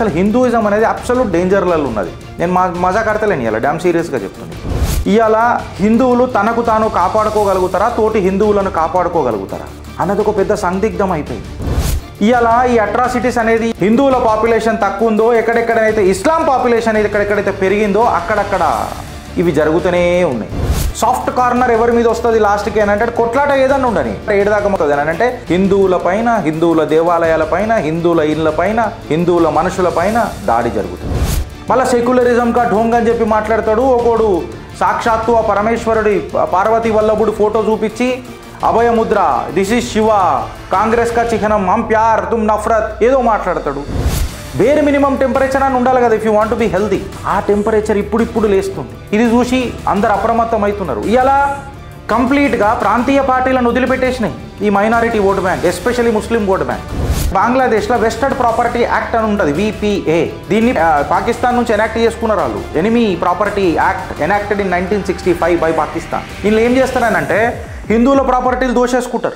అసలు హిందూయిజం అనేది అబ్సల్యూట్ డేంజర్లలో ఉన్నది నేను మా మజా కడతలేను ఇలా డ్యామ్ సీరియస్గా చెప్తున్నాను ఇవాళ హిందువులు తనకు తాను కాపాడుకోగలుగుతారా తోటి హిందువులను కాపాడుకోగలుగుతారా అన్నది ఒక పెద్ద సందిగ్ధం అయిపోయింది ఇవాళ ఈ అట్రాసిటీస్ అనేది హిందువుల పాపులేషన్ తక్కువ ఉందో ఎక్కడెక్కడైతే ఇస్లాం పాపులేషన్ అనేది ఎక్కడెక్కడైతే పెరిగిందో అక్కడక్కడ ఇవి జరుగుతూనే ఉన్నాయి సాఫ్ట్ కార్నర్ ఎవరి మీద వస్తుంది లాస్ట్కి అని అంటే కొట్లాట ఏదన్నా ఉండని ఏడుదాకా మొత్తది అని అంటే హిందువుల పైన హిందువుల దేవాలయాల పైన హిందువుల ఇళ్ళ పైన హిందువుల మనుషుల పైన దాడి జరుగుతుంది మళ్ళీ సెక్యులరిజం కా ఢోంగ్ అని చెప్పి మాట్లాడతాడు ఒకడు సాక్షాత్తు ఆ పరమేశ్వరుడి పార్వతీ వల్లభుడు ఫోటో చూపించి అభయముద్ర దిస్ ఇస్ శివ కాంగ్రెస్ కా చిహ్నం హమ్ ప్యార్ తుమ్ నఫరత్ ఏదో మాట్లాడతాడు వేరే మినిమం టెంపరేచర్ అని ఉండాలి కదా if you want be healthy ఆ టెంపరేచర్ ఇప్పుడిప్పుడు లేస్తుంది ఇది చూసి అందరు అప్రమత్తం అవుతున్నారు ఇలా కంప్లీట్గా ప్రాంతీయ పార్టీలను వదిలిపెట్టేసినాయి ఈ minority vote bank especially Muslim vote bank బంగ్లాదేశ్లో వెస్టర్డ్ ప్రాపర్టీ యాక్ట్ అని ఉంటుంది విపిఏ దీన్ని ఆ, పాకిస్తాన్ నుంచి ఎనాక్ట్ చేసుకున్నారు వాళ్ళు enemy property act enacted in nineteen sixty five by Pakistan వీళ్ళు ఏం చేస్తారనంటే హిందువుల ప్రాపర్టీలు దోషేసుకుంటారు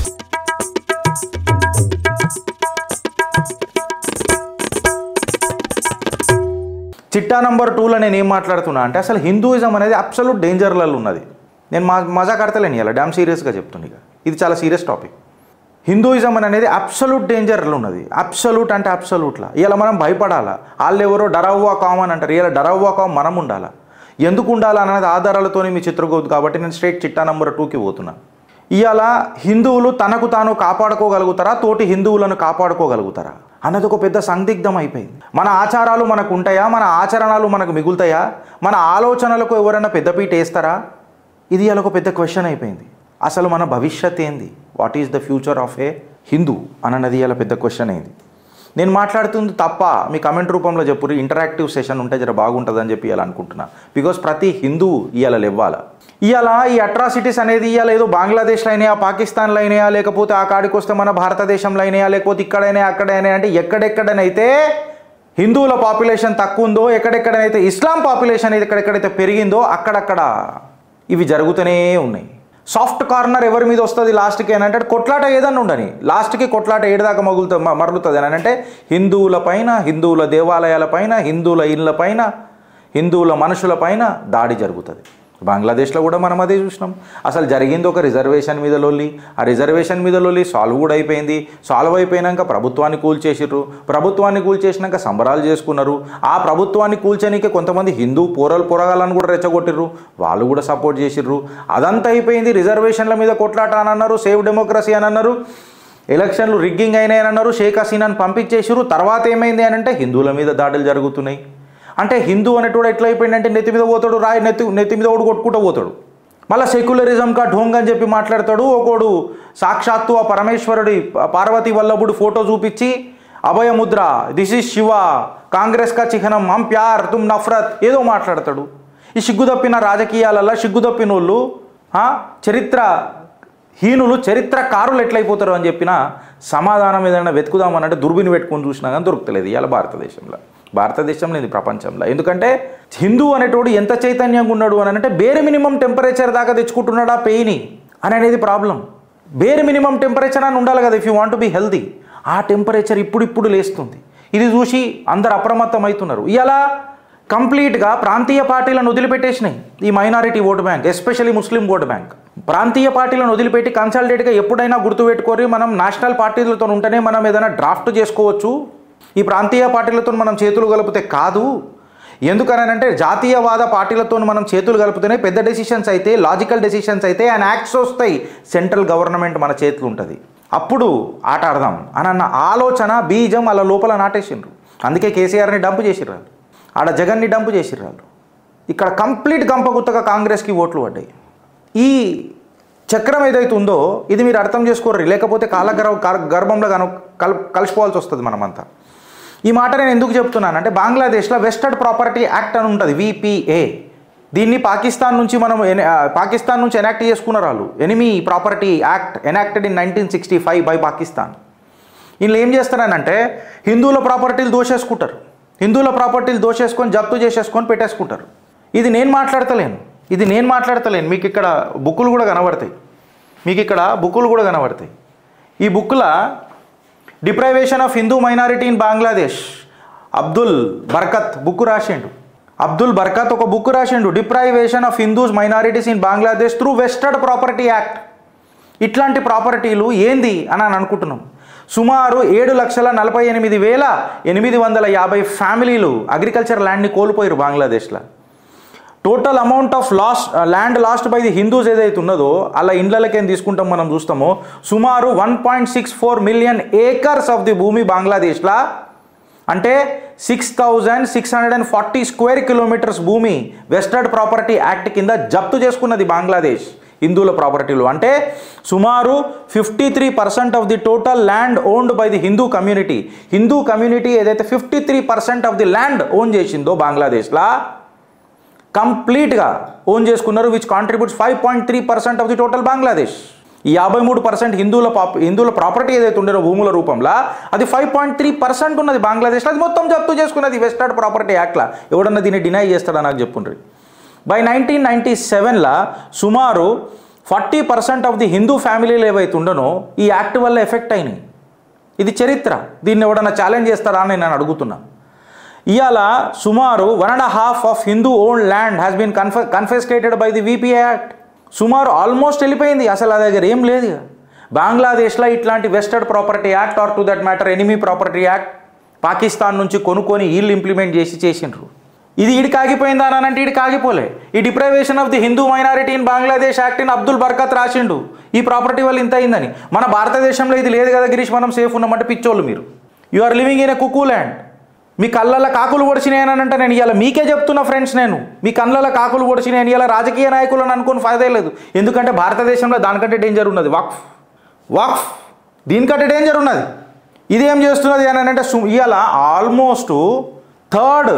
చిట్టా నంబర్ టూలో నేను ఏం మాట్లాడుతున్నా అంటే అసలు హిందూయిజం అనేది అబ్సల్యూట్ డేంజర్లలో ఉన్నది నేను మా మజా కడతలేను ఇలా డ్యామ్ సీరియస్గా చెప్తున్నా ఇక ఇది చాలా సీరియస్ టాపిక్ హిందూయిజం అనేది అబ్సల్యూట్ డేంజర్లో ఉన్నది అబ్సల్యూట్ అంటే అబ్సల్యూట్లా ఇలా మనం భయపడాలా వాళ్ళు ఎవరో డరవ్వా కామన్ అంటారు ఇలా డరవ్వా కామ్ మనం ఉండాలా ఎందుకు ఉండాలా అనేది ఆధారాలతోనే మీ చిత్రగోదు కాబట్టి నేను స్ట్రేట్ చిట్టా నంబర్ టూకి పోతున్నా ఇవాళ హిందువులు తనకు తాను కాపాడుకోగలుగుతారా తోటి హిందువులను కాపాడుకోగలుగుతారా అన్నది ఒక పెద్ద సందిగ్ధం అయిపోయింది మన ఆచారాలు మనకు ఉంటాయా మన ఆచరణలు మనకు మిగులుతాయా మన ఆలోచనలకు ఎవరైనా పెద్దపీట వేస్తారా ఇది ఇలా ఒక పెద్ద క్వశ్చన్ అయిపోయింది అసలు మన భవిష్యత్ ఏంది what is the future of a Hindu అన్నది ఇలా పెద్ద క్వశ్చన్ అయింది నేను మాట్లాడుతుంది తప్ప మీ కమెంట్ రూపంలో చెప్పు ఇంటరాక్టివ్ సెషన్ ఉంటే జర బాగుంటుందని చెప్పి ఇవాళ అనుకుంటున్నా బికాస్ ప్రతి హిందూ ఇవాళ ఇవ్వాల ఇవాళ ఈ అట్రాసిటీస్ అనేది ఇవాళ ఏదో బంగ్లాదేశ్లో అయినాయా పాకిస్తాన్లో అయినాయా లేకపోతే ఆ కాడికి వస్తే మన భారతదేశంలో అయినాయా లేకపోతే ఇక్కడైనా అక్కడైనా అంటే ఎక్కడెక్కడనైతే హిందువుల పాపులేషన్ తక్కువ ఉందో ఎక్కడెక్కడైతే ఇస్లాం పాపులేషన్ అనేది ఎక్కడెక్కడైతే పెరిగిందో అక్కడక్కడ ఇవి జరుగుతూనే ఉన్నాయి సాఫ్ట్ కార్నర్ ఎవరి మీద వస్తుంది లాస్ట్కి అని అంటే కొట్లాట ఏదన్నా ఉండని లాస్ట్కి కొట్లాట ఏడుదాకా మగులుతుంది మ- మరలుతుంది అని అంటే హిందువుల పైన హిందువుల దేవాలయాల పైన హిందువుల ఇళ్ళ పైన హిందువుల మనుషుల పైన దాడి జరుగుతుంది బంగ్లాదేశ్లో కూడా మనం అదే చూసినాం అసలు జరిగింది ఒక రిజర్వేషన్ మీద లొల్లి ఆ రిజర్వేషన్ మీద లొల్లి సాల్వ్ కూడా అయిపోయింది సాల్వ్ అయిపోయినాక ప్రభుత్వాన్ని కూల్చేసిర్రు ప్రభుత్వాన్ని కూల్చేసినాక సంబరాలు చేసుకున్నారు ఆ ప్రభుత్వాన్ని కూల్చనీకి కొంతమంది హిందూ పోరలు పొరగాలని కూడా రెచ్చగొట్టిర్రు వాళ్ళు కూడా సపోర్ట్ చేసిర్రు అదంతా అయిపోయింది రిజర్వేషన్ల మీద కొట్లాట అని అన్నారు సేవ్ డెమోక్రసీ అని అన్నారు ఎలక్షన్లు రిగ్గింగ్ అయినాయని అన్నారు షేక్ హసీనాని పంపించేసిర్రు తర్వాత ఏమైంది అని అంటే హిందువుల మీద దాడులు జరుగుతున్నాయి అంటే హిందూ అనేటోడు ఎట్లా అయిపోయిందంటే నెత్తి మీద పోతాడు రాయి నెత్తి నెత్తి మీద ఓడి కొట్టుకుంటూ పోతాడు మళ్ళీ సెక్యులరిజం కా ఢోంగ్ అని చెప్పి మాట్లాడతాడు ఒకడు సాక్షాత్తు ఆ పరమేశ్వరుడి పార్వతీ వల్లభుడు ఫోటో చూపించి అభయముద్ర దిస్ ఇస్ శివ కాంగ్రెస్ కా చిహ్నం హమ్ ప్యార్ తుమ్ నఫరత్ ఏదో మాట్లాడతాడు ఈ సిగ్గుదప్పిన రాజకీయాలలో సిగ్గుదప్పిన వాళ్ళు ఆ, చరిత్ర హీనులు చరిత్రకారులు ఎట్లయిపోతారు అని చెప్పిన సమాధానం ఏదైనా వెతుకుదామనంటే దుర్బిని పెట్టుకొని చూసినా కానీ దొరుకుతలేదు ఇవాళ భారతదేశంలో భారతదేశంలో ఇది ప్రపంచంలో ఎందుకంటే హిందూ అనేటోడు ఎంత చైతన్యంగా ఉన్నాడు అని అంటే బేరే మినిమం టెంపరేచర్ దాకా తెచ్చుకుంటున్నాడా పెయిని అని అనేది ప్రాబ్లం బేరే మినిమం టెంపరేచర్ అని ఉండాలి కదా if you want be healthy ఆ టెంపరేచర్ ఇప్పుడిప్పుడు లేస్తుంది ఇది చూసి అందరు అప్రమత్తం అవుతున్నారు ఇలా కంప్లీట్గా ప్రాంతీయ పార్టీలను వదిలిపెట్టేసినాయి ఈ minority vote bank especially Muslim vote bank ప్రాంతీయ పార్టీలను వదిలిపెట్టి కన్సల్టేట్గా ఎప్పుడైనా గుర్తుపెట్టుకొని మనం నేషనల్ పార్టీలతో ఉంటేనే మనం ఏదైనా డ్రాఫ్ట్ చేసుకోవచ్చు ఈ ప్రాంతీయ పార్టీలతో మనం చేతులు కలిపితే కాదు ఎందుకనంటే జాతీయవాద పార్టీలతో మనం చేతులు కలిపితేనే పెద్ద డెసిషన్స్ అయితే లాజికల్ డెసిషన్స్ అయితే అండ్ యాక్ట్స్ వస్తాయి సెంట్రల్ గవర్నమెంట్ మన చేతులు ఉంటుంది అప్పుడు ఆట ఆడదాం అని అన్న ఆలోచన బీజం అలా లోపల నాటేసిండ్రు అందుకే కేసీఆర్ని డంప్ చేసిర్రు వాళ్ళు. ఆడ జగన్ని డంప్ చేసిర్రు వాళ్ళు ఇక్కడ కంప్లీట్ గంపగుత్తగా కాంగ్రెస్కి ఓట్లు పడ్డాయి ఈ చక్రం ఏదైతే ఉందో ఇది మీరు అర్థం చేసుకోర్రి లేకపోతే కాలగర్భ గర్భంలో కను కల్ కలిసిపోవాల్సి వస్తుంది మనమంతా ఈ మాట నేను ఎందుకు చెప్తున్నానంటే బంగ్లాదేశ్లో వెస్టర్డ్ ప్రాపర్టీ యాక్ట్ అని ఉంటుంది విపిఏ దీన్ని పాకిస్తాన్ నుంచి మనం ఎన- ఆ, పాకిస్తాన్ నుంచి ఎనాక్ట్ చేసుకున్నారు వాళ్ళు enemy property act enacted in nineteen sixty five by Pakistan వీళ్ళు ఏం చేస్తారనంటే హిందువుల ప్రాపర్టీలు దోషేసుకుంటారు హిందువుల ప్రాపర్టీలు దోషేసుకొని జప్తు చేసేసుకొని పెట్టేసుకుంటారు ఇది నేను మాట్లాడతలేను ఇది నేను మాట్లాడతలేను మీకు ఇక్కడ బుక్కులు కూడా కనబడతాయి మీకు ఇక్కడ బుక్కులు కూడా కనబడతాయి ఈ బుక్ల deprivation of Hindu minority in Bangladesh Abdul Barkat book రాసిండు అబ్దుల్ బర్కత్ ఒక బుక్ రాసిండు deprivation of Hindus minorities in Bangladesh through vested property act ఇట్లాంటి ప్రాపర్టీలు ఏంది అని అని అనుకుంటున్నాం సుమారు ఏడు లక్షల నలభై ఎనిమిది వేల ఎనిమిది వందల యాభై ఫ్యామిలీలు అగ్రికల్చర్ ల్యాండ్ని కోల్పోయారు బంగ్లాదేశ్లో total amount of lost land lost by the Hindus ఏదైతే ఉన్నదో అలా ఇండ్లకేం తీసుకుంటాం మనం చూస్తామో సుమారు one point six four million acres of the భూమి బంగ్లాదేశ్లా అంటే six thousand six hundred and forty square kilometres భూమి వెస్టర్డ్ ప్రాపర్టీ యాక్ట్ కింద జప్తు చేసుకున్నది బంగ్లాదేశ్ హిందువుల ప్రాపర్టీలు అంటే సుమారు fifty three percent of the total land owned by the Hindu community Hindu community ఏదైతే fifty three percent of the land own చేసిందో బంగ్లాదేశ్లా కంప్లీట్గా ఓన్ చేసుకున్నారు which contributes five point three percent of the total Bangladesh ఈ యాభై మూడు పర్సెంట్ హిందువుల పాప హిందువుల ప్రాపర్టీ ఏదైతే ఉండేనో భూముల రూపంలో అది ఫైవ్ పాయింట్ త్రీ పర్సెంట్ ఉన్నది బంగ్లాదేశ్లో అది మొత్తం జప్తు చేసుకున్నది వెస్టర్డ్ ప్రాపర్టీ యాక్ట్లా ఎవడన్నా దీన్ని డినై చేస్తాడా నాకు చెప్పుండ్రి బై నైన్టీన్ నైంటీ సెవెన్లో సుమారు forty percent of the Hindu ఫ్యామిలీలు ఏవైతే ఉండనో ఈ యాక్ట్ వల్ల ఎఫెక్ట్ అయినాయి ఇది చరిత్ర దీన్ని ఎవడన్నా ఛాలెంజ్ చేస్తారా అని నేను అడుగుతున్నా ఇవాళ సుమారు one and half of Hindu own land has been con confiscated by the VPA act సుమారు ఆల్మోస్ట్ వెళ్ళిపోయింది అసలు ఆ దగ్గర ఏం లేదు ఇక. బంగ్లాదేశ్లో ఇట్లాంటి vested property act or to that matter enemy property act Pakistan నుంచి కొనుక్కొని వీళ్ళు ఇంప్లిమెంట్ చేసి చేసిండ్రు ఇది ఈడికి ఆగిపోయిందా అని అంటే ఈడికి ఆగిపోలే ఈ deprivation of the Hindu minority in Bangladesh act in Abdul Barkat రాసిండు ఈ ప్రాపర్టీ వల్ల ఇంత అయిందని మన భారతదేశంలో ఇది లేదు కదా గిరీష్ మనం సేఫ్ ఉన్నామంటే పిచ్చోళ్ళు మీరు you are living in a cuckoo land మీ కళ్ళల్లో కాకులు పొడిచినాయని అంటే నేను ఇవాళ మీకే చెప్తున్నా ఫ్రెండ్స్ నేను మీ కళ్ళల్లో కాకులు పొడిచినాయని ఇలా రాజకీయ నాయకులను అనుకుని ఫాయిదా లేదు ఎందుకంటే భారతదేశంలో దానికంటే డేంజర్ ఉన్నది వక్ఫ్ వక్ఫ్ దీనికంటే డేంజర్ ఉన్నది ఇది ఏం చేస్తున్నది అని అంటే సు- ఇవాళ ఆల్మోస్ట్ థర్డ్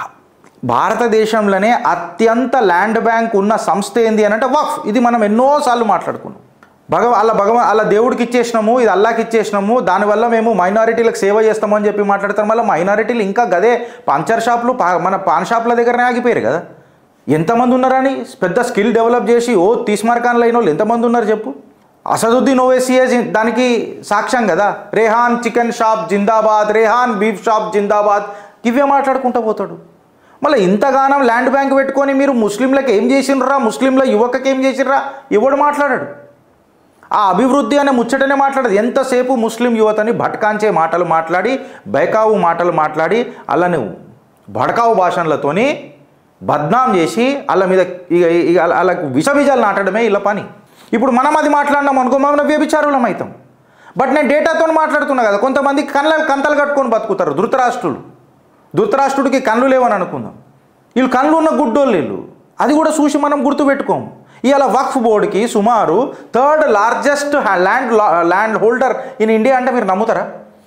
భారతదేశంలోనే అత్యంత ల్యాండ్ బ్యాంక్ ఉన్న సంస్థ ఏంది అని అంటే వక్ఫ్ ఇది మనం ఎన్నోసార్లు మాట్లాడుకున్నాం భగవ అలా భగవ అలా దేవుడికి ఇచ్చేసినాము ఇది అల్లాకి ఇచ్చేసినాము దానివల్ల మేము మైనారిటీలకు సేవ చేస్తామని చెప్పి మాట్లాడతాం వల్ల మైనారిటీలు ఇంకా గదే పంచర్ షాపులు పా- మన పాన్ షాపుల దగ్గరనే ఆగిపోయారు కదా ఎంతమంది ఉన్నారని పెద్ద స్కిల్ డెవలప్ చేసి ఓ తీసుమార్కాన్లు అయిన వాళ్ళు ఎంతమంది ఉన్నారు చెప్పు అసదుద్దీన్ ఓవేసీఏ జి- దానికి సాక్ష్యం కదా రేహాన్ చికెన్ షాప్ జిందాబాద్ రేహాన్ బీఫ్ షాప్ జిందాబాద్ ఇవే మాట్లాడుకుంటూ పోతాడు మళ్ళీ ఇంతగానం ల్యాండ్ బ్యాంక్ పెట్టుకొని మీరు ముస్లింలకు ఏం చేసిండ్రా ముస్లింల యువకకి ఏం చేసిండ్రా ఎవడు మాట్లాడాడు ఆ అభివృద్ధి అనే ముచ్చటనే మాట్లాడదు ఎంతసేపు ముస్లిం యువతని భట్కాంచే మాటలు మాట్లాడి బైకావు మాటలు మాట్లాడి అలానే భడకావు భాషలతోని బద్నాం చేసి వాళ్ళ మీద ఇక ఇక అలా విషబీజాలు నాటడమే ఇలా పని ఇప్పుడు మనం అది మాట్లాడినాం అనుకో మనం వ్యభిచారులం అవుతాం బట్ నేను డేటాతో మాట్లాడుతున్నా కదా కొంతమంది కళ్ళ కంతలు కట్టుకొని బతుకుతారు ధృతరాష్ట్రులు ధృతరాష్ట్రుడికి కళ్ళు లేవని అనుకుందాం వీళ్ళు కళ్ళు ఉన్న గుడ్డోళ్ళు వీళ్ళు అది కూడా చూసి మనం గుర్తుపెట్టుకోము ఇవాళ వక్ఫ్ బోర్డుకి సుమారు third largest land land holder in India అంటే మీరు నమ్ముతారా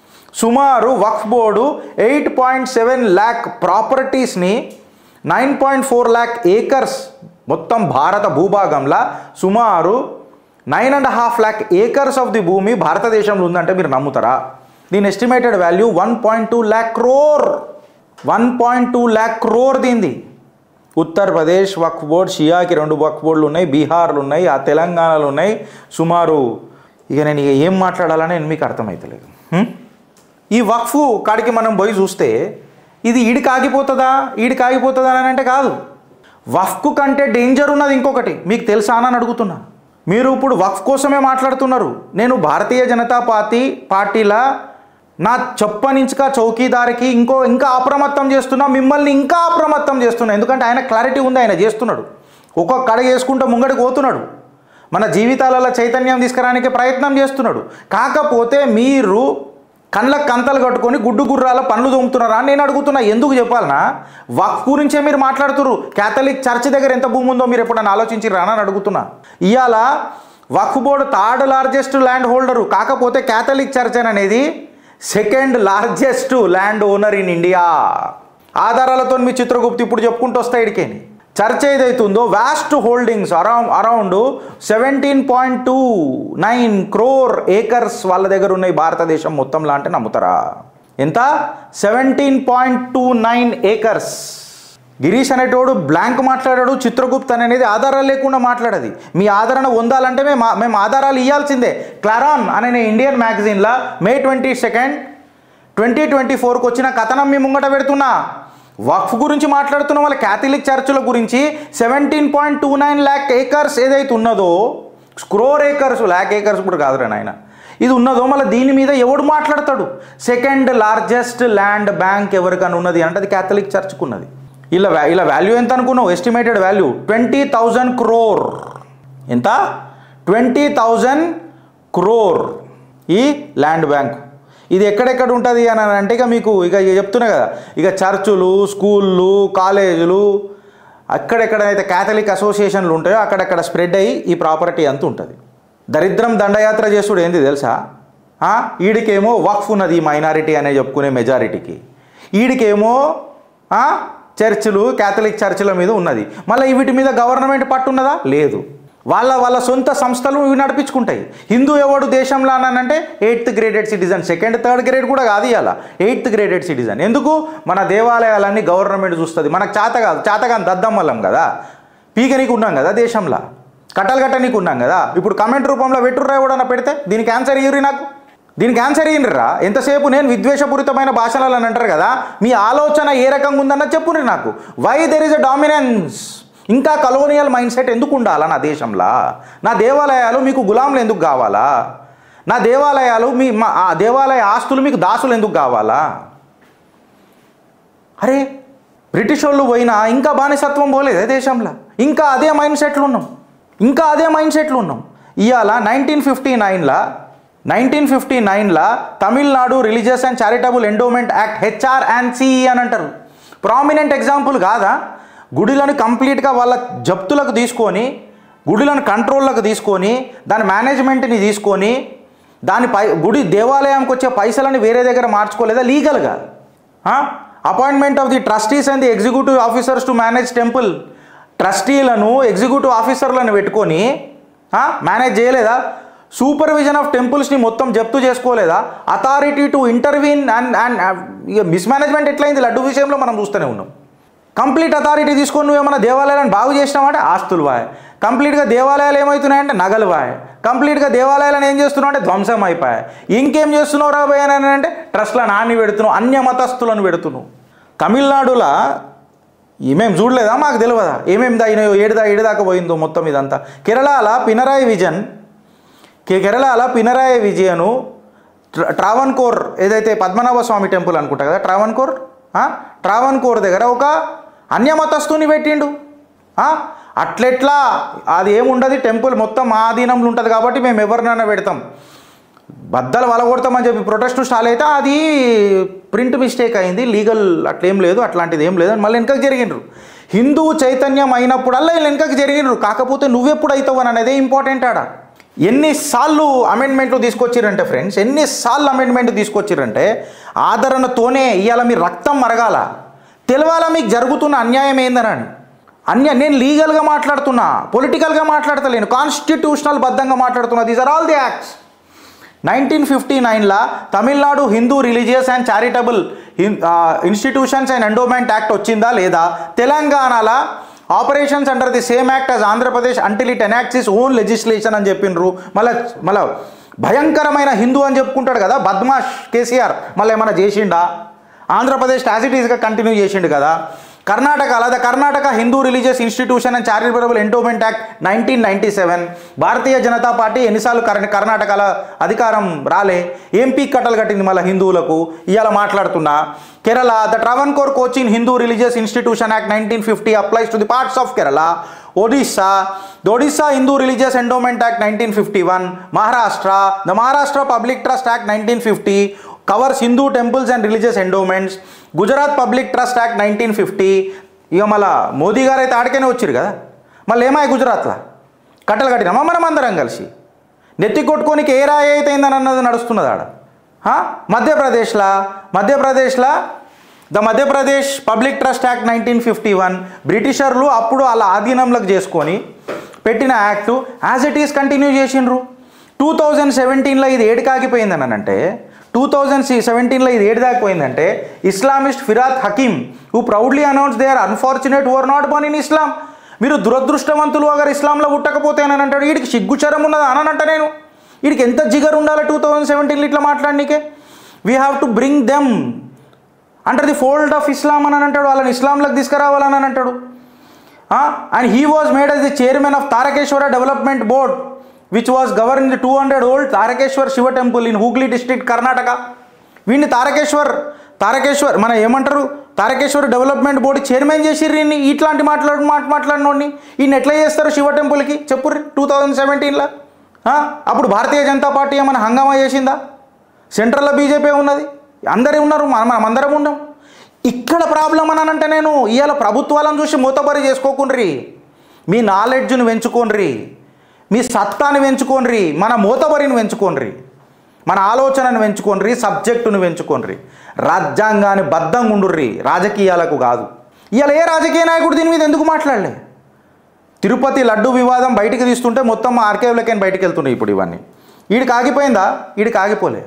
సుమారు Waqf board eight point seven lakh ప్రాపర్టీస్ని nine point four lakh acres మొత్తం భారత భూభాగంలో సుమారు nine and half lakh acres of the భూమి భారతదేశంలో ఉందంటే మీరు నమ్ముతారా దీని estimated value one point two lakh crore one point two lakh crore దీంది ఉత్తరప్రదేశ్ వక్ఫ్ బోర్డ్ షియాకి రెండు వక్ఫ్ బోర్డులు ఉన్నాయి బీహార్లు ఉన్నాయి ఆ తెలంగాణలో ఉన్నాయి సుమారు ఇక నేను ఇక ఏం మాట్లాడాలని నేను మీకు అర్థమవుతలేదు హ్మ్? ఈ వక్ఫ్ కాడికి మనం పోయి చూస్తే ఇది ఈడికి ఆగిపోతుందా ఈడికి ఆగిపోతుందా అని అంటే కాదు వక్ఫ్ కంటే డేంజర్ ఉన్నది ఇంకొకటి మీకు తెలుసా అని అడుగుతున్నా మీరు ఇప్పుడు వక్ఫ్ కోసమే మాట్లాడుతున్నారు నేను భారతీయ జనతా పార్టీ పార్టీలా నా చెప్పనించుక చౌకీదారికి ఇంకో ఇంకా అప్రమత్తం చేస్తున్నా మిమ్మల్ని ఇంకా అప్రమత్తం చేస్తున్నా ఎందుకంటే ఆయన క్లారిటీ ఉంది ఆయన చేస్తున్నాడు ఒక్కొక్క కడ చేసుకుంటూ ముంగడికి పోతున్నాడు మన జీవితాలలో చైతన్యం తీసుకురానికి ప్రయత్నం చేస్తున్నాడు కాకపోతే మీరు కళ్ళకు కంతలు కట్టుకొని గుడ్డు గుర్రాల పనులు తోముతున్నారా అని నేను అడుగుతున్నా ఎందుకు చెప్పాలనా వక్ఫ్ గురించే మీరు మాట్లాడుతున్నారు క్యాథలిక్ చర్చ్ దగ్గర ఎంత భూమి ఉందో మీరు ఎప్పుడైనా ఆలోచించిరా అని అడుగుతున్నా ఇవాళ Waqf board third largest land holder కాకపోతే క్యాథలిక్ చర్చ్ అనేది second largest land owner in India ఆధారాలతో మీ చిత్రగుప్తి ఇప్పుడు చెప్పుకుంటూ వస్తాయి ఇడికేని చర్చ్ ఏదైతుందో vast holdings around around seventeen point two nine crore acres వాళ్ళ దగ్గర ఉన్నాయి భారతదేశం మొత్తంలో అంటే నమ్ముతారా ఎంత seventeen point two nine acres Girish అనేటోడు బ్లాంక్ మాట్లాడాడు చిత్రగుప్త్ అనేది ఆధారాలు లేకుండా మాట్లాడది మీ ఆదరణ పొందాలంటే మేము మేము ఆధారాలు ఇవ్వాల్సిందే క్లారాన్ అనే ఇండియన్ మ్యాగజైన్లో May twenty second twenty twenty ఫోర్కి వచ్చిన కథనం మీ ముంగట పెడుతున్నా వక్ఫ్ గురించి మాట్లాడుతున్న వాళ్ళ క్యాథలిక్ చర్చుల గురించి seventeen point two nine lakh acres ఏదైతే ఉన్నదో స్క్రోర్ ఏకర్స్ ల్యాక్ ఏకర్స్ కూడా కాదురా నాయన ఇది ఉన్నదో మళ్ళీ దీని మీద ఎవడు మాట్లాడతాడు సెకండ్ లార్జెస్ట్ ల్యాండ్ బ్యాంక్ ఎవరికైనా ఉన్నది అంటే అది క్యాథలిక్ చర్చ్కు ఉన్నది ఇలా వ్యా- ఇలా వాల్యూ ఎంత అనుకున్నావు estimated value twenty thousand crore ఎంత ట్వంటీ థౌజండ్ క్రోర్ ఈ ల్యాండ్ బ్యాంక్ ఇది ఎక్కడెక్కడ ఉంటుంది అని అంటే ఇక మీకు ఇక ఇక చెప్తున్నా కదా ఇక చర్చులు స్కూళ్ళు కాలేజీలు అక్కడెక్కడైతే క్యాథలిక్ అసోసియేషన్లు ఉంటాయో అక్కడక్కడ స్ప్రెడ్ అయ్యి ఈ ప్రాపర్టీ అంత ఉంటుంది దరిద్రం దండయాత్ర చేసుడు ఏంది తెలుసా ఆ? ఈడికేమో వక్ఫ్ ఉన్నది ఈ మైనారిటీ అనే చెప్పుకునే మెజారిటీకి ఈడికేమో ఆ? చర్చిలు క్యాథలిక్ చర్చిల మీద ఉన్నది మళ్ళీ వీటి మీద గవర్నమెంట్ పట్టున్నదా లేదు వాళ్ళ వాళ్ళ సొంత సంస్థలు ఇవి నడిపించుకుంటాయి హిందూ ఎవడు దేశంలో అనంటే eighth graded citizen second third grade కూడా కాదు ఇవాళ ఎయిత్ గ్రేడెడ్ సిటిజన్ ఎందుకు మన దేవాలయాలన్నీ గవర్నమెంట్ చూస్తుంది మనకు చేత కాదు చేతగాని దద్దమ్మలం కదా పీకనీకి ఉన్నాం కదా దేశంలో కట్టలు కట్టనీకి ఉన్నాం కదా ఇప్పుడు కమెంట్ రూపంలో పెట్టుర్రా ఎవడన్నా పెడితే దీనికి ఆన్సర్ ఇయ్యరు నాకు దీనికి ఆన్సర్ ఇయ్యరా ఎంతసేపు నేను విద్వేషపూరితమైన భాషలలో అని అంటారు కదా మీ ఆలోచన ఏ రకంగా ఉందన్న చెప్పుని నాకు why there is a dominance ఇంకా కలోనియల్ మైండ్ సెట్ ఎందుకు ఉండాలా నా దేశంలో నా దేవాలయాలు మీకు గులాంలు ఎందుకు కావాలా నా దేవాలయాలు మీ మా ఆ దేవాలయ ఆస్తులు మీకు దాసులు ఎందుకు కావాలా అరే బ్రిటిష్ వాళ్ళు పోయినా ఇంకా బానిసత్వం పోలేదే దేశంలో ఇంకా అదే మైండ్ సెట్లు ఉన్నాం ఇంకా అదే మైండ్ సెట్లు ఉన్నాం ఇవాళ నైన్టీన్ ఫిఫ్టీ నైన్లో నైన్టీన్ ఫిఫ్టీ నైన్లో Tamil Nadu religious and charitable endowment act HR and CE అని అంటారు ప్రామినెంట్ ఎగ్జాంపుల్ కాదా గుడిలను కంప్లీట్గా వాళ్ళ జప్తులకు తీసుకొని గుడిలను కంట్రోల్లోకి తీసుకొని దాని మేనేజ్మెంట్ని తీసుకొని దాని పై గుడి దేవాలయానికి వచ్చే పైసలని వేరే దగ్గర మార్చుకోలేదా లీగల్గా appointment of the trustees and the executive officers to manage temple ట్రస్టీలను ఎగ్జిక్యూటివ్ ఆఫీసర్లను పెట్టుకొని మేనేజ్ చేయలేదా సూపర్విజన్ ఆఫ్ టెంపుల్స్ని మొత్తం జప్తు చేసుకోలేదా authority to intervene and and ఇక మిస్మేనేజ్మెంట్ ఎట్లయింది లడ్డు విషయంలో మనం చూస్తూనే ఉన్నాం కంప్లీట్ అథారిటీ తీసుకొని నువ్వు ఏమైనా దేవాలయాలను బాగు చేసినావంటే ఆస్తులు వాయ్ కంప్లీట్గా దేవాలయాలు ఏమవుతున్నాయంటే నగలు వాయ్ కంప్లీట్గా దేవాలయాలను ఏం చేస్తున్నావు అంటే ధ్వంసం అయిపోయాయి ఇంకేం చేస్తున్నావు రాబోయే అంటే ట్రస్ట్ల నాన్ని పెడుతున్నావు అన్య మతస్థులను పెడుతున్నావు తమిళనాడులో ఏమేం చూడలేదా మాకు తెలియదా ఏమేమి దాయినాయో ఏడుదా ఏడుదాకా పోయిందో మొత్తం ఇదంతా కేరళలో పినరాయి విజన్ కే- కేరళలో పినరాయి విజయను ట్ర- ట్రావన్కోర్ ఏదైతే పద్మనాభ స్వామి టెంపుల్ అనుకుంటా కదా ట్రావన్కోర్ ఆ? ట్రావన్కోర్ దగ్గర ఒక అన్యమతస్తుని పెట్టిండు ఆ? అట్లెట్లా అది ఏముండదు టెంపుల్ మొత్తం మా ఆధీనంలో ఉంటుంది కాబట్టి మేము ఎవరినైనా పెడతాం బద్దలు వలగొడతామని చెప్పి ప్రొటెస్ట్ స్టార్ట్ అయితే అది ప్రింట్ మిస్టేక్ అయింది లీగల్ అట్లేం లేదు అట్లాంటిది ఏం లేదు అని మళ్ళీ వెనకకి జరిగినరు హిందూ చైతన్యం అయినప్పుడల్లా వీళ్ళు వెనకకి జరిగినరు కాకపోతే నువ్వెప్పుడు అవుతావు అని అనేదే ఇంపార్టెంట్ ఆడ ఎన్నిసార్లు అమెండ్మెంట్లు తీసుకొచ్చిరంటే ఫ్రెండ్స్ ఎన్నిసార్లు అమెండ్మెంట్ తీసుకొచ్చిరంటే ఆదరణతోనే ఇవాళ మీ రక్తం మరగాల తెలవాలా మీకు జరుగుతున్న అన్యాయం ఏందనని అన్య నేను లీగల్గా మాట్లాడుతున్నా పొలిటికల్గా మాట్లాడతలేను కాన్స్టిట్యూషనల్ బద్ధంగా మాట్లాడుతున్నా these are all the acts nineteen fifty నైన్లో Tamil Nadu Hindu religious and charitable institutions and endowment act వచ్చిందా లేదా తెలంగాణలో operations under the same act as Andhra Pradesh until it enacts is own legislation అని చెప్పిండ్రు మళ్ళీ మళ్ళీ భయంకరమైన హిందూ అని చెప్పుకుంటాడు కదా బద్మాష్ కేసీఆర్ మళ్ళీ ఏమైనా చేసిండా ఆంధ్రప్రదేశ్ యాజ్ ఇట్ ఈస్గా కంటిన్యూ చేసిండు కదా కర్ణాటకలో the Karnataka Hindu religious institution and charitable endowment act nineteen ninety seven Bharatiya Janata Party ఎన్నిసార్లు కర్ కర్ణాటకలో అధికారం రాలే ఏం పీక్ కట్టలు కట్టింది మళ్ళీ హిందువులకు ఇవాళ మాట్లాడుతున్నా Kerala the Travancore Cochin Hindu religious institution act nineteen fifty applies to the parts of Kerala Odisha the Odisha Hindu religious endowment act nineteen fifty one Maharashtra the Maharashtra public trust act nineteen fifty covers Hindu temples and religious endowments Gujarat public trust act nineteen fifty ఇక మళ్ళా మోదీ గారు అయితే ఆడికనే వచ్చారు కదా మళ్ళీ ఏమాయి గుజరాత్లో కట్టలు కట్టినామా మనం అందరం కలిసి నెత్తి కొట్టుకోనికి ఏ రాయి అయితే అయిందని అన్నది నడుస్తున్నది ఆడ ఆ? మధ్యప్రదేశ్లో మధ్యప్రదేశ్లో the Madhya Pradesh public trust act nineteen fifty one బ్రిటిషర్లు అప్పుడు వాళ్ళ ఆధీనంలోకి చేసుకొని పెట్టిన act as it is continue చేసిండ్రు టూ థౌజండ్ సెవెంటీన్లో ఇది ఏడు కాగిపోయిందని అంటే టూ థౌజండ్ సెవెంటీన్లో ఇది ఏడు దాకపోయిందంటే Islamist Firhad Hakim who proudly announce they are unfortunate were not born in Islam మీరు దురదృష్టవంతులు అగర్ ఇస్లాంలో పుట్టకపోతే అని అంటాడు వీడికి సిగ్గుచరం ఉన్నదా అని అంట నేను వీడికి ఎంత జిగర్ ఉండాలి టూ థౌజండ్ సెవెంటీన్లో ఇట్లా మాట్లాడనీకే we have to bring them under the fold of Islam అని అంటాడు వాళ్ళని ఇస్లాంలోకి తీసుకురావాలని అని అంటాడు and he was made as the chairman of Tarakeswar development board which was govern the two hundred old Tarakeswar Shiva temple in Hooghly district Karnataka వీడిని తారకేశ్వర్ తారకేశ్వర్ మన ఏమంటారు తారకేశ్వర్ డెవలప్మెంట్ బోర్డు చైర్మన్ చేసిర్రు ఈయన్ని ఇట్లాంటి మాట్లాడు మాట మాట్లాడినోడిని ఈయన ఎట్లా చేస్తారు శివ టెంపుల్కి చెప్పుర్రి టూ థౌజండ్ సెవెంటీన్లో అప్పుడు భారతీయ జనతా పార్టీ ఏమైనా హంగామా చేసిందా సెంట్రల్లో బీజేపీ ఉన్నది అందరూ ఉన్నారు మనం మనం అందరం ఉన్నాం ఇక్కడ ప్రాబ్లం అని అంటే నేను ఇవాళ ప్రభుత్వాలను చూసి మూతబరి చేసుకోకుండ్రి మీ నాలెడ్జ్ని పెంచుకోండ్రి మీ సత్తాని పెంచుకోండ్రి మన మూతబరిని పెంచుకోండ్రి మన ఆలోచనను పెంచుకోండ్రి సబ్జెక్టును పెంచుకోండ్రి రాజ్యాంగాన్ని బద్ధంగా ఉండుర్రి రాజకీయాలకు కాదు ఇవాళ ఏ రాజకీయ నాయకుడు దీని మీద ఎందుకు మాట్లాడలే తిరుపతి లడ్డు వివాదం బయటికి తీస్తుంటే మొత్తం ఆర్కేవ్లకైనా బయటికి వెళ్తున్నాయి ఇప్పుడు ఇవన్నీ వీడికి ఆగిపోయిందా వీడికి ఆగిపోలే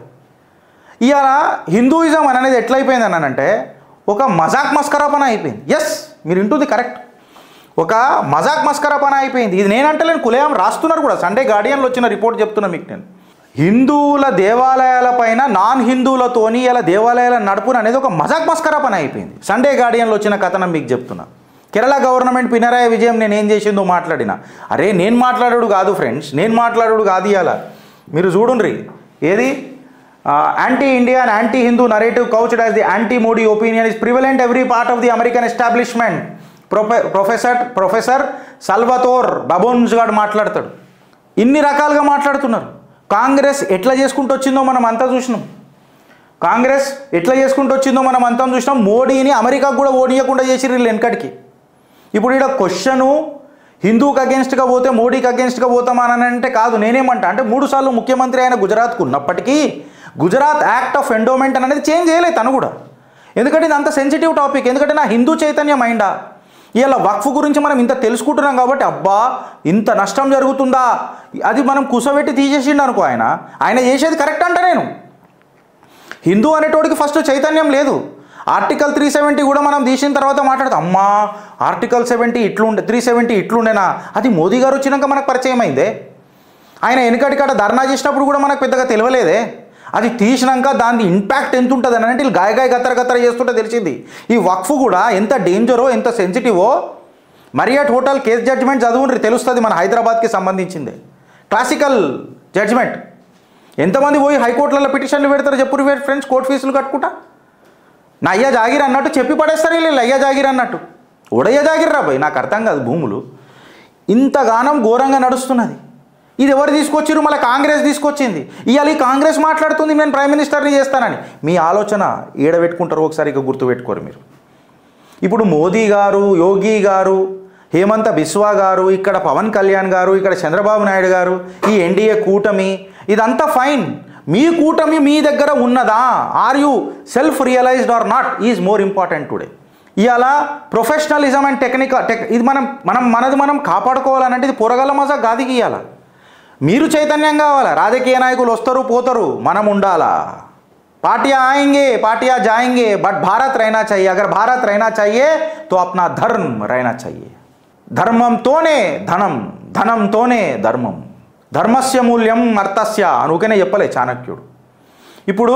ఇవాళ హిందూయిజం అనేది ఎట్లయిపోయింది అని అంటే ఒక మజాక్ మస్కరా పని అయిపోయింది ఎస్ మీరు వింటుంది కరెక్ట్ ఒక మజాక్ మస్కరా పని అయిపోయింది ఇది నేనంటలేను కులయం రాస్తున్నారు కూడా సండే గార్డియన్లో వచ్చిన రిపోర్ట్ చెప్తున్నా మీకు నేను హిందువుల దేవాలయాల పైన నాన్ హిందువులతోని ఇలా దేవాలయాల నడుపున అనేది ఒక మజాక్ మస్కరా పని అయిపోయింది సండే గార్డియన్లో వచ్చిన కథనం మీకు చెప్తున్నా కేరళ గవర్నమెంట్ పినరాయి విజయం నేను ఏం చేసిందో మాట్లాడిన అరే నేను మాట్లాడాడు కాదు ఫ్రెండ్స్ నేను మాట్లాడాడు కాదు ఇవాళ మీరు చూడుండ్రి ఏది anti India and anti Hindu narrative couched as the anti Modi opinion is prevalent every part of the American establishment prof professor professor Salvatore Babones garu మాట్లాడతాడు ఇన్ని రకాలుగా మాట్లాడుతున్నారు కాంగ్రెస్ ఎట్లా చేసుకుంటూ వచ్చిందో మనం అంతా చూసినాం కాంగ్రెస్ ఎట్లా చేసుకుంటూ వచ్చిందో మనం అంతా చూసినాం మోడీని అమెరికాకు కూడా ఓడియకుండా చేసిర్రు వీళ్ళు వెనకటికి ఇప్పుడు ఇక్కడ క్వశ్చను హిందూకి అగేన్స్ట్గా పోతే మోడీకి అగేన్స్ట్గా పోతామా అని అంటే కాదు నేనేమంటా అంటే మూడు సార్లు ముఖ్యమంత్రి అయిన గుజరాత్కు ఉన్నప్పటికీ గుజరాత్ యాక్ట్ ఆఫ్ ఎండోమెంట్ అనేది చేంజ్ చేయలేదు తను కూడా ఎందుకంటే ఇది అంత సెన్సిటివ్ టాపిక్ ఎందుకంటే నా హిందూ చైతన్యం మైండా ఇలా వక్ఫ్ గురించి మనం ఇంత తెలుసుకుంటున్నాం కాబట్టి అబ్బా ఇంత నష్టం జరుగుతుందా అది మనం కుసబెట్టి తీసేసిండు అనుకో ఆయన ఆయన చేసేది కరెక్ట్ అంట నేను హిందూ అనేటోడికి ఫస్ట్ చైతన్యం లేదు ఆర్టికల్ త్రీ సెవెంటీ కూడా మనం తీసిన తర్వాత మాట్లాడతాం అమ్మా ఆర్టికల్ సెవెంటీ ఇట్లుండే త్రీ సెవెంటీ ఇట్లుండేనా అది మోదీ గారు వచ్చినాక మనకు పరిచయం అయిందే ఆయన వెనుకటికాడ ధర్నా చేసినప్పుడు కూడా మనకు పెద్దగా తెలియలేదే అది తీసినాక దాని ఇంపాక్ట్ ఎంత ఉంటుంది అని అంటే వీళ్ళు గాయ గాయ గత్తర గత్తర చేస్తుంటే తెలిసింది ఈ వక్ఫ్ కూడా ఎంత డేంజరో ఎంత సెన్సిటివో మరియట్ హోటల్ కేస్ జడ్జిమెంట్ చదువుండ్రి తెలుస్తుంది మన హైదరాబాద్కి సంబంధించింది క్లాసికల్ జడ్జిమెంట్ ఎంతమంది పోయి హైకోర్టులలో పిటిషన్లు పెడతారు చెప్పు ఫ్రెండ్స్ కోర్టు ఫీజులు కట్టుకుంటా నా అయ్య జాగిర్ అన్నట్టు చెప్పి పడేస్తారు వీళ్ళు అయ్య జాగిర్ అన్నట్టు ఉడయ్య జాగిర్ రా పోయి నాకు అర్థం కాదు భూములు ఇంతగానం ఘోరంగా నడుస్తున్నది ఇది ఎవరు తీసుకొచ్చిర్రు మళ్ళీ కాంగ్రెస్ తీసుకొచ్చింది ఇవాళ ఈ కాంగ్రెస్ మాట్లాడుతుంది నేను ప్రైమ్ మినిస్టర్ని చేస్తానని మీ ఆలోచన ఏడబెట్టుకుంటారు ఒకసారి ఇక గుర్తుపెట్టుకోరు మీరు ఇప్పుడు మోదీ గారు యోగి గారు హేమంత బిస్వా గారు ఇక్కడ పవన్ కళ్యాణ్ గారు ఇక్కడ చంద్రబాబు నాయుడు గారు ఈ ఎన్డీఏ కూటమి ఇదంతా ఫైన్ మీ కూటమి మీ దగ్గర ఉన్నదా are you self realised or not is more important today ఇవాళ ప్రొఫెషనలిజం అండ్ టెక్నిక్ టెక్ ఇది మనం మనం మనది మనం కాపాడుకోవాలనంటే ఇది పొరగల మజా గాదికి ఇవ్వాల మీరు చైతన్యం కావాలా రాజకీయ నాయకులు వస్తారు పోతారు మనం ఉండాలా पार्टियां आएंगे पार्टियां जाएंगे बट भारत रहना चाहिए अगर भारत रहना चाहिए तो अपना धर्म रहना चाहिए ధర్మంతోనే ధనం ధనంతోనే ధర్మం ధర్మస్య మూల్యం అర్థస్య అనుకనే చెప్పలే చాణక్యుడు ఇప్పుడు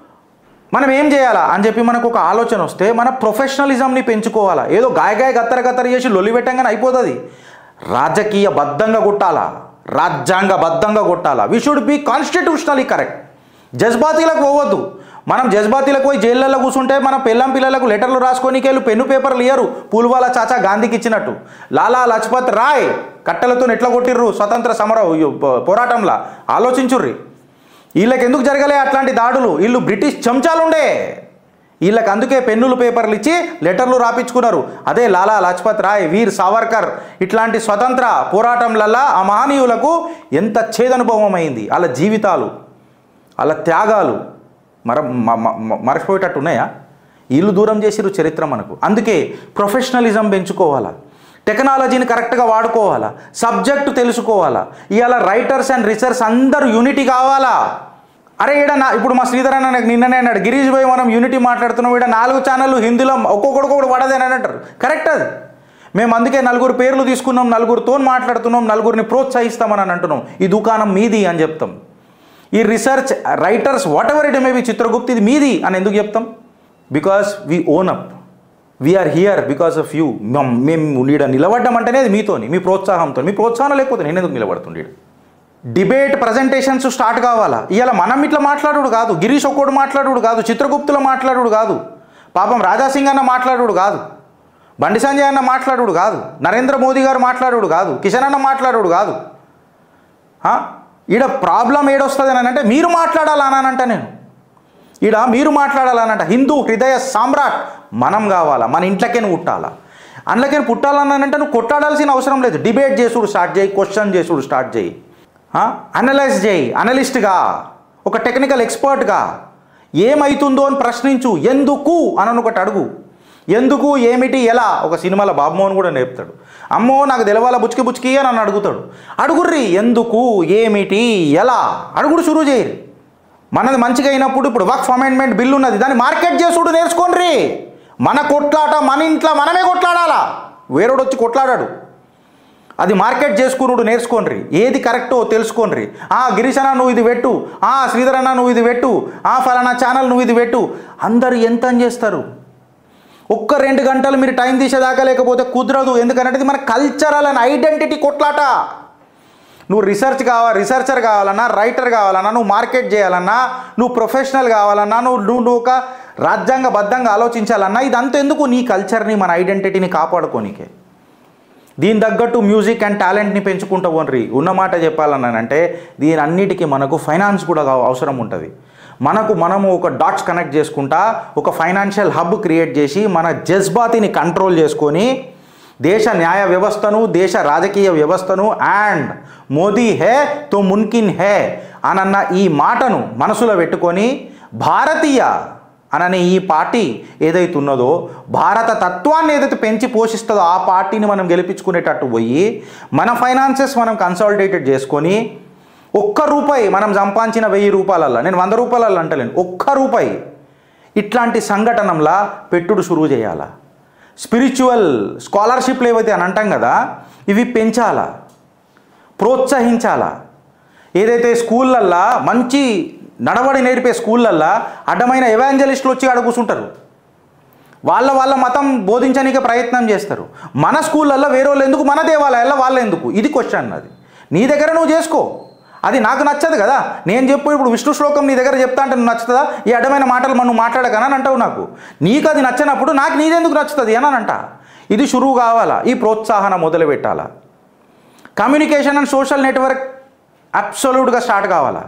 మనం ఏం చేయాలా అని చెప్పి మనకు ఒక ఆలోచన వస్తే మన ప్రొఫెషనలిజంని పెంచుకోవాలా ఏదో గాయ గాయ గత్తర గత్తర చేసి లొల్లి పెట్టంగానే అయిపోతుంది రాజకీయ బద్ధంగా కొట్టాలా రాజ్యాంగ బద్ధంగా కొట్టాలా we should be constitutionally correct జజ్బాతీలకు పోవద్దు మనం జజ్బాతీలకు పోయి జైళ్ళల్లో కూర్చుంటే మన పిల్లం పిల్లలకు లెటర్లు రాసుకోనికేళ్ళు పెన్ను పేపర్లు ఇయ్యరు పూల్వాల చాచా గాంధీకి ఇచ్చినట్టు లాలా లజపత్ రాయ్ కట్టెలతో ఎట్లా కొట్టిర్రు స్వతంత్ర సమర పో- పోరాటంలా ఆలోచించుర్రి వీళ్ళకి ఎందుకు జరగలే అట్లాంటి దాడులు వీళ్ళు బ్రిటిష్ చెంచాలుండే వీళ్ళకి అందుకే పెన్నులు పేపర్లు ఇచ్చి లెటర్లు రాపించుకున్నారు అదే లాలా లజపత్ రాయ్ వీర్ సావర్కర్ ఇట్లాంటి స్వతంత్ర పోరాటంలల్లా ఆ మహనీయులకు ఎంత ఛేదనుభవం అయింది వాళ్ళ జీవితాలు వాళ్ళ త్యాగాలు మర మ- మ- మ- మరచిపోయేటట్టు ఉన్నాయా వీళ్ళు దూరం చేసిరు చరిత్ర మనకు అందుకే ప్రొఫెషనలిజం పెంచుకోవాలా టెక్నాలజీని కరెక్ట్గా వాడుకోవాలా సబ్జెక్టు తెలుసుకోవాలా ఇవాళ రైటర్స్ అండ్ రీసెర్చ్ అందరూ యూనిటీ కావాలా అరే ఈడ నా ఇప్పుడు మా శ్రీధర్ అన్న నాకు నిన్ననే అన్నాడు గిరీష్ భాయ్ మనం యూనిటీ మాట్లాడుతున్నాం ఈడ నాలుగు ఛానళ్ళు హిందీలో ఒక్కొక్కడు ఒక్కొక్కడు పడదని అని అంటారు కరెక్ట్ అది మేము అందుకే నలుగురు పేర్లు తీసుకున్నాం నలుగురితో మాట్లాడుతున్నాం నలుగురిని ప్రోత్సహిస్తామని అని అంటున్నాం ఈ దుకాణం మీది అని చెప్తాం ఈ research writers whatever it may be Chitragupta ఇది మీది అని ఎందుకు చెప్తాం because we own up we are here because of you మేము నీడ నిలబడ్డం అంటేనే అది మీతోని మీ ప్రోత్సాహంతో మీ ప్రోత్సాహం లేకపోతే నేను ఎందుకు నిలబడుతుండేడు డిబేట్ ప్రజెంటేషన్స్ స్టార్ట్ కావాలా ఇవాళ మనం ఇట్లా మాట్లాడుడు కాదు గిరీష్ ఒక్కోడు మాట్లాడుడు కాదు చిత్రగుప్తుల మాట్లాడుడు కాదు పాపం రాజాసింగ్ అన్న మాట్లాడుడు కాదు బండి సంజయ్ అన్న మాట్లాడుడు కాదు నరేంద్ర మోదీ గారు మాట్లాడుడు కాదు కిషన్ అన్న మాట్లాడుడు కాదు ఆ? ఈడ ప్రాబ్లం ఏడొస్తుంది అని అంటే మీరు మాట్లాడాలనంట నేను ఈడ మీరు మాట్లాడాలనంట హిందూ హృదయ సామ్రాట్ మనం కావాలా మన ఇంట్లోకే నువ్వు పుట్టాలా అందులోకే పుట్టాలనంటే నువ్వు కొట్లాడాల్సిన అవసరం లేదు డిబేట్ చేసుడు స్టార్ట్ చేయి క్వశ్చన్ చేసుడు స్టార్ట్ చేయి అనలైజ్ చేయి అనలిస్ట్గా ఒక టెక్నికల్ ఎక్స్పర్ట్గా ఏమైతుందో అని ప్రశ్నించు ఎందుకు అని ఒకటి అడుగు ఎందుకు ఏమిటి ఎలా ఒక సినిమాలో బాబుమోహన్ కూడా నేర్పుతాడు అమ్మో నాకు తెలవాల బుచ్కి బుచ్కి అని నన్ను అడుగుతాడు అడుగుర్రి ఎందుకు ఏమిటి ఎలా అడుగుడు షురూ చేయరు మనది మంచిగా అయినప్పుడు ఇప్పుడు వర్క్ అమెండ్మెంట్ బిల్ ఉన్నది దాన్ని మార్కెట్ చేసుడు నేర్చుకోండి మన కొట్లాట మన ఇంట్లో మనమే కొట్లాడాలా వేరేడు వచ్చి కొట్లాడాడు అది మార్కెట్ చేసుకున్నాడు నేర్చుకోండి ఏది కరెక్టో తెలుసుకోండి ఆ గిరీష్ అన్న నువ్వు ఇది పెట్టు ఆ శ్రీధర్ అన్న నువ్వు ఇది పెట్టు ఆ ఫలానా ఛానల్ నువ్వు ఇది పెట్టు అందరు ఎంత అని చేస్తారు ఒక్క రెండు గంటలు మీరు టైం తీసేదాకా లేకపోతే కుదరదు ఎందుకంటే ఇది మన కల్చరల్ అండ్ ఐడెంటిటీ కొట్లాట నువ్వు రీసెర్చ్ కావాలి రీసెర్చర్ కావాలన్నా రైటర్ కావాలన్నా నువ్వు మార్కెట్ చేయాలన్నా నువ్వు ప్రొఫెషనల్ కావాలన్నా నువ్వు నువ్వు నువ్వు ఒక రాజ్యాంగబద్ధంగా ఆలోచించాలన్నా ఇదంతా ఎందుకు నీ కల్చర్ని మన ఐడెంటిటీని కాపాడుకోనికే దీని తగ్గట్టు మ్యూజిక్ అండ్ టాలెంట్ని పెంచుకుంటూ పోన్రి ఉన్నమాట చెప్పాలన్నానంటే దీని అన్నిటికీ మనకు ఫైనాన్స్ కూడా కావ- అవసరం ఉంటుంది మనకు మనము ఒక డాట్స్ కనెక్ట్ చేసుకుంటా ఒక ఫైనాన్షియల్ హబ్ క్రియేట్ చేసి మన జజ్బాతిని కంట్రోల్ చేసుకొని దేశ న్యాయ వ్యవస్థను దేశ రాజకీయ వ్యవస్థను అండ్ మోదీ హే తో మున్కిన్ హే అనన్న ఈ మాటను మనసులో పెట్టుకొని భారతీయ అననే ఈ పార్టీ ఏదైతే ఉన్నదో భారత తత్వాన్ని ఏదైతే పెంచి పోషిస్తుందో ఆ పార్టీని మనం గెలిపించుకునేటట్టు పోయి మన ఫైనాన్సెస్ మనం కన్సాలిడేటెడ్ చేసుకొని ఒక్క రూపాయి మనం సంపాదించిన వెయ్యి రూపాయలల్లా నేను వంద రూపాయలల్లా అంటలేను ఒక్క రూపాయి ఇట్లాంటి సంఘటనలా పెట్టుడు షురువు చేయాలా స్పిరిచువల్ స్కాలర్షిప్లు ఏవైతే అని అంటాం కదా ఇవి పెంచాలా ప్రోత్సహించాలా ఏదైతే స్కూళ్ళల్లో మంచి నడవడి నేర్పే స్కూళ్ళల్లో అడ్డమైన ఎవాంజలిస్టులు వచ్చి ఆడ కూర్చుంటారు వాళ్ళ వాళ్ళ మతం బోధించడానికి ప్రయత్నం చేస్తారు మన స్కూళ్ళల్లో వేరే వాళ్ళు ఎందుకు మన దేవాలయాల్లో వాళ్ళ ఎందుకు ఇది క్వశ్చన్ అది నీ దగ్గర నువ్వు చేసుకో అది నాకు నచ్చదు కదా నేను చెప్పు ఇప్పుడు విష్ణు శ్లోకం నీ దగ్గర చెప్తా అంటే నువ్వు నచ్చుతుందా ఈ అడ్డమైన మాటలు మనం మాట్లాడకనా అని అంటావు నాకు నీకు అది నచ్చినప్పుడు నాకు నీదెందుకు నచ్చుతుంది అని అంట ఇది షురువు కావాలా ఈ ప్రోత్సాహన మొదలు పెట్టాలా కమ్యూనికేషన్ అండ్ సోషల్ నెట్వర్క్ అబ్సొల్యూట్గా స్టార్ట్ కావాలా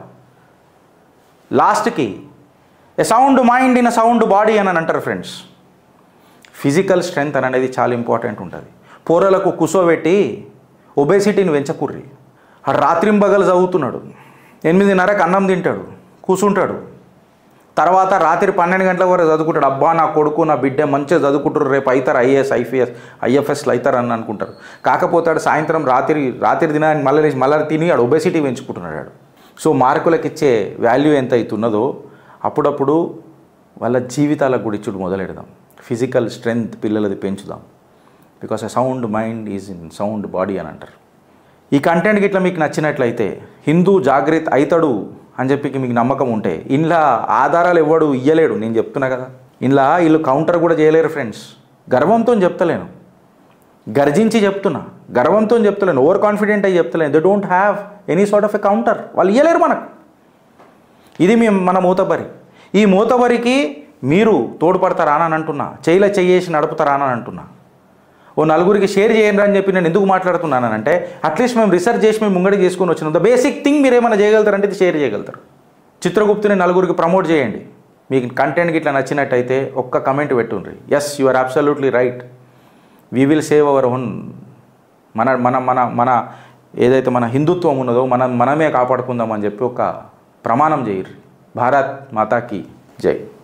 లాస్ట్కి a sound mind in a sound body అని అంటారు ఫ్రెండ్స్ ఫిజికల్ స్ట్రెంగ్త్ అనేది చాలా ఇంపార్టెంట్ ఉంటుంది పోరలకు కూసోబెట్టి ఒబేసిటీని పెంచకుర్రి ఆ రాత్రింబగలు చదువుతున్నాడు ఎనిమిదిన్నరకు అన్నం తింటాడు కూసుంటాడు తర్వాత రాత్రి పన్నెండు గంటల వరకు చదువుకుంటాడు అబ్బా నా కొడుకు నా బిడ్డ మంచిగా చదువుకుంటారు రేపు అవుతారు ఐఏఎస్ ఐపీఎస్ ఐఎఫ్ఎస్లు అవుతారు అని అనుకుంటారు కాకపోతే ఆడు సాయంత్రం రాత్రి రాత్రి దినాన్ని మళ్ళీ లేచి మళ్ళీ తిని ఆడు ఒబేసిటీ పెంచుకుంటున్నాడు ఆడు. సో మార్కులకు ఇచ్చే వాల్యూ ఎంత అవుతున్నదో అప్పుడప్పుడు వాళ్ళ జీవితాల గుడిచుడు మొదలెడదాం ఫిజికల్ స్ట్రెంగ్త్ పిల్లలది పెంచుదాం because a sound mind is in sound body అని అంటారు ఈ కంటెంట్ గిట్లా మీకు నచ్చినట్లయితే హిందూ జాగ్రత్త అవుతాడు అని చెప్పి మీకు నమ్మకం ఉంటే ఇంట్లో ఆధారాలు ఇవ్వడు ఇయ్యలేడు నేను చెప్తున్నా కదా ఇంట్లో వీళ్ళు కౌంటర్ కూడా చేయలేరు ఫ్రెండ్స్ గర్వంతో చెప్తలేను గర్జించి చెప్తున్నా గర్వంతో చెప్తలేను ఓవర్ కాన్ఫిడెంట్ అయ్యి చెప్తలేను they don't have any sort of a counter వాళ్ళు ఇయ్యలేరు మనకు ఇది మీ మన మూతబరి ఈ మూతబరికి మీరు తోడ్పడతారా అని అంటున్నా చేయల చెయ్యేసి నడుపుతారా అని అంటున్నా ఓ నలుగురికి షేర్ చేయండి అని చెప్పి నేను ఎందుకు మాట్లాడుతున్నానంటే అట్లీస్ట్ మేము రీసెర్చ్ చేసి మేము ముంగడికి చేసుకొని వచ్చినాం ద బేసిక్ థింగ్ మీరు ఏమైనా చేయగలుగుతారంటే ఇది షేర్ చేయగలుగుతారు చిత్రగుప్తుని నలుగురికి ప్రమోట్ చేయండి మీకు కంటెంట్కి ఇట్లా నచ్చినట్టయితే ఒక్క కమెంట్ పెట్టుండ్రి yes you are absolutely right we will save our own మన మన మన మన ఏదైతే మన హిందుత్వం ఉన్నదో మనం మనమే కాపాడుకుందాం అని చెప్పి ఒక ప్రమాణం చేయరు భారత్ మాతాకి జై